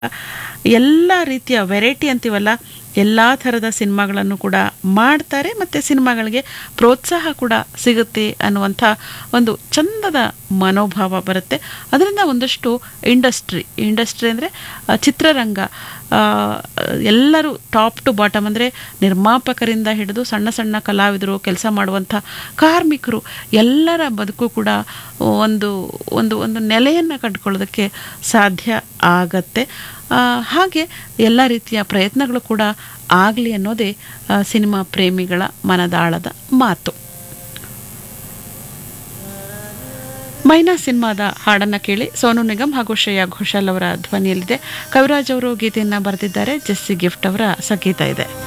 ಎಲ್ಲ ರೀತಿಯ ವೆರೈಟಿ ಅಂತೀವಲ್ಲ ಎಲ್ಲ ಥರದ ಸಿನಿಮಾಗಳನ್ನು ಕೂಡ ಮಾಡ್ತಾರೆ ಮತ್ತು ಸಿನಿಮಾಗಳಿಗೆ ಪ್ರೋತ್ಸಾಹ ಕೂಡ ಸಿಗುತ್ತೆ ಅನ್ನುವಂಥ ಒಂದು ಚಂದದ ಮನೋಭಾವ ಬರುತ್ತೆ ಅದರಿಂದ ಒಂದಷ್ಟು ಇಂಡಸ್ಟ್ರಿ ಇಂಡಸ್ಟ್ರಿ ಅಂದರೆ ಚಿತ್ರರಂಗ ಆ, ಎಲ್ಲರೂ ಟಾಪ್ ಟು ಬಾಟಮ್ ಅಂದರೆ ನಿರ್ಮಾಪಕರಿಂದ ಹಿಡಿದು ಸಣ್ಣ ಸಣ್ಣ ಕಲಾವಿದರು ಕೆಲಸ ಮಾಡುವಂಥ ಕಾರ್ಮಿಕರು ಎಲ್ಲರ ಬದುಕು ಕೂಡ ಒಂದು ಒಂದು ಒಂದು ನೆಲೆಯನ್ನು ಕಂಡುಕೊಳ್ಳೋದಕ್ಕೆ ಸಾಧ್ಯ ಆಗತ್ತೆ ಆ, ಹಾಗೆ ಎಲ್ಲ ರೀತಿಯ ಪ್ರಯತ್ನಗಳು ಕೂಡ ಆಗಲಿ ಅನ್ನೋದೇ ಆ, ಸಿನಿಮಾ ಪ್ರೇಮಿಗಳ ಮನದಾಳದ ಮಾತು ಮೈನಾ ಸಿನಿಮಾದ ಹಾಡನ್ನು ಕೇಳಿ ಸೋನು ನಿಗಮ್ ಹಾಗೂ ಶ್ರೇಯಾ ಘೋಷಾಲ್ ಅವರ ಧ್ವನಿಯಲ್ಲಿದೆ ಕವಿರಾಜ್ ಅವರು ಗೀತೆಯನ್ನು ಬರೆದಿದ್ದಾರೆ ಜೆಸ್ಸಿ ಗಿಫ್ಟ್ ಅವರ ಸಂಗೀತ ಇದೆ